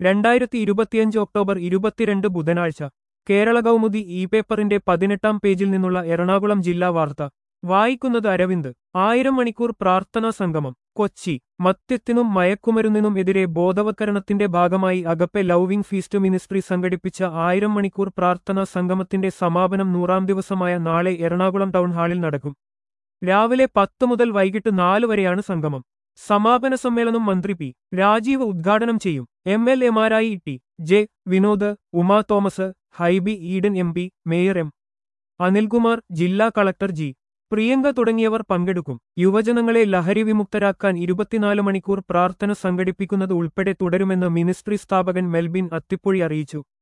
രണ്ടായിരത്തി ഇരുപത്തിയഞ്ച് ഒക്ടോബർ ഇരുപത്തിരണ്ട് ബുധനാഴ്ച കേരള കൗമുദി ഇ പേപ്പറിന്റെ പതിനെട്ടാം പേജിൽ നിന്നുള്ള എറണാകുളം ജില്ലാ വാർത്ത വായിക്കുന്നത് അരവിന്ദ് ആയിരം മണിക്കൂർ പ്രാർത്ഥനാ സംഗമം കൊച്ചി മദ്യത്തിനും മയക്കുമരുന്നിനും എതിരെ ബോധവത്കരണത്തിന്റെ ഭാഗമായി അഗപ്പെ ലൗവിംഗ് ഫീസ്റ്റ് മിനിസ്ട്രി സംഘടിപ്പിച്ച ആയിരം മണിക്കൂർ പ്രാർത്ഥനാ സംഗമത്തിന്റെ സമാപനം നൂറാം ദിവസമായ നാളെ എറണാകുളം ടൗൺ ഹാളിൽ നടക്കും രാവിലെ പത്ത് മുതൽ വൈകിട്ട് നാല് വരെയാണ് സംഗമം സമാപന സമ്മേളനം മന്ത്രി പി രാജീവ് ഉദ്ഘാടനം ചെയ്യും എം എൽ എമാരായി T J Vinod Uma Thomas Hibi Eden M P mayor M Anilkumar ജില്ലാ കളക്ടർ ജി പ്രിയങ്ക തുടങ്ങിയവർ പങ്കെടുക്കും യുവജനങ്ങളെ ലഹരി വിമുക്തരാക്കാൻ ഇരുപത്തിനാല് മണിക്കൂർ പ്രാർത്ഥന സംഘടിപ്പിക്കുന്നത് ഉൾപ്പെടെ തുടരുമെന്ന് മിനിസ്ട്രി സ്ഥാപകൻ മെൽബിൻ അത്തിപ്പൊഴി അറിയിച്ചു